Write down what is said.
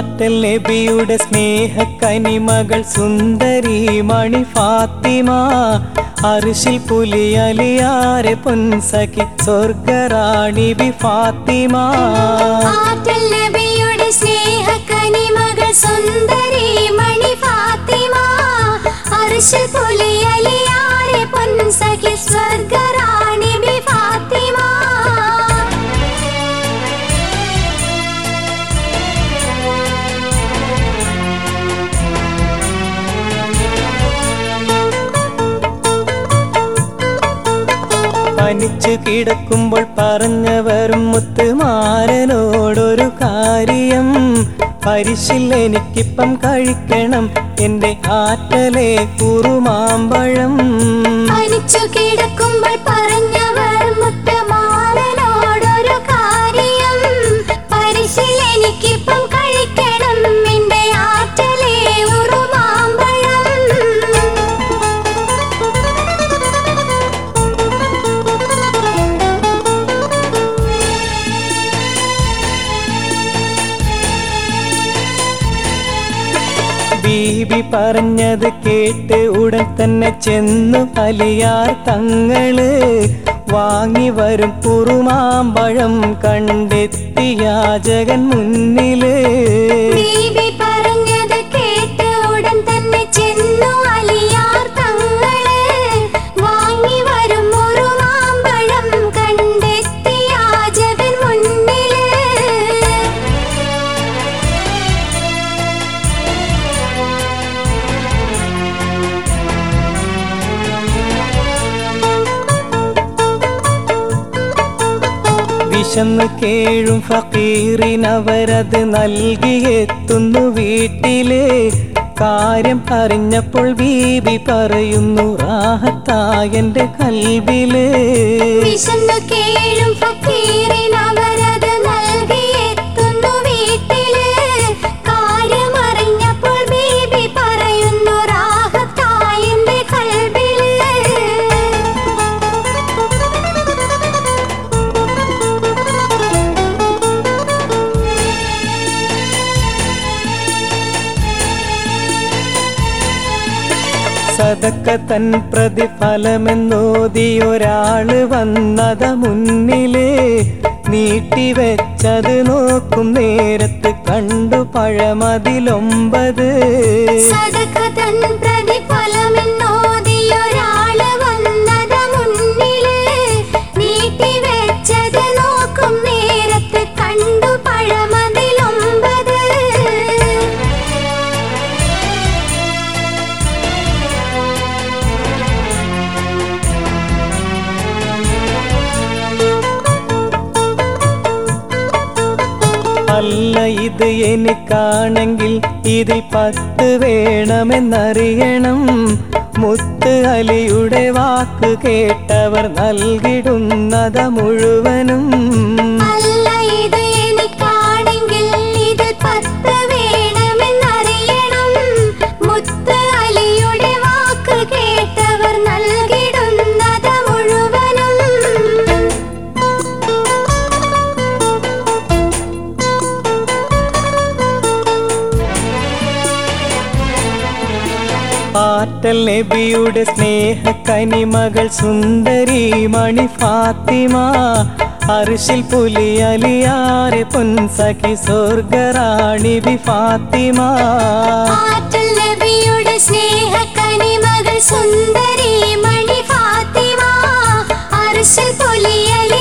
ആറ്റൽ നബിയുടെ സ്നേഹക്കനിമകൾ സുന്ദരി മണി ഫാത്തിമ അർഷിൽ പുലിയലിയാരെ പൊൻസഖി സ്വർഗറാണി ബി ഫാത്തിമ ആറ്റൽ നബിയുടെ സ്നേഹക്കനിമകൾ സുന്ദരി മണി ഫാത്തിമ അർശിൽ പുലിയലിയാരെ പൊൻസഖി സ്വർഗറാണി ബി ഫാത്തിമ പനിച്ചു കിടക്കുമ്പോൾ പറഞ്ഞവരും മുത്തുമാരനോടൊരു കാര്യം പരിശിൽ എനിക്കിപ്പം കഴിക്കണം എൻ്റെ ആറ്റലെ കുറുമാമ്പഴം പനിച്ചു കിടക്കുമ്പോൾ പറഞ്ഞവർ മുത്തമാലനോടൊരു കാര്യം പരിശീൽ എനിക്കിപ്പം കഴിക്കണം എന്റെ ആറ്റലെ ഉറുമാമ്പഴം ബീബി പറഞ്ഞത് കേട്ട് ഉടൻ തന്നെ ചെന്നു അലിയാർ തങ്ങള് വാങ്ങി വരും കുറുമാമ്പഴം കണ്ടെത്തിയ ജഗൻ മുന്നില് ബീബി പറഞ്ഞത് കേട്ട് ഉടൻ തന്നെ ചെന്നു അലിയാർ തങ്ങള് വാങ്ങി വരും ഉറുമാമ്പഴം കണ്ടെത്തിയ ജഗൻ മുന്നില് വിശന്നു കേഴും ഫക്കീറിനവരത് നൽകിയെത്തുന്നു വീട്ടില് കാര്യം അറിഞ്ഞപ്പോൾ ബീബി പറയുന്നു റാഹത്തായന്റെ കൽവില് വിശന്നു കേഴും ഫക്കീറിനവരത് നൽകിയെത്തുന്നു വീട്ടില് കാര്യമറിഞ്ഞപ്പോൾ ബീബി പറയുന്നു റാഹത്തായെന്റെ കൽബില് സതക്ക തൻ പ്രതിഫലമെന്നോതിയൊരാള് വന്നത മുന്നില് നീട്ടിവെച്ചത് നോക്കും നേരത്ത് കണ്ടു പഴമതിലൊമ്പത് സദഖ തൻ പ്രതിഫലമെന്നോതിയൊരാള് വന്നത് മുന്നില് നീട്ടിവെച്ചത് നോക്കും നേരത്ത് കണ്ടു പഴമതിലൊമ്പത് അല്ല ഇത് എനിക്കാണെങ്കിൽ ഇതിൽ പത്ത് വേണമെന്നറിയണം മുത്ത് അലിയുടെ വാക്ക് കേട്ടവർ നൽകിടുന്നത മുഴുവനും അല്ല ഇത് എനിക്കാണെങ്കിൽ ഇതിൽ പത്ത് വേണമെന്നറിയണം മുത്ത് അലിയുടെ വാക്ക് കേട്ടവർ നൽകിടുന്നത് മുഴുവനും ആറ്റൽ നബിയുടെ സ്നേഹക്കനിമകൾ സുന്ദരി മണി ഫാത്തിമ അർഷിൽ പുലിയലിയാരെ പൊൻസഖി സ്വർഗറാണി ബി ഫാത്തിമ ആറ്റൽ നബിയുടെ സ്നേഹക്കനിമകൾ സുന്ദരി മണി ഫാത്തിമ അർശിൽ പുലിയലി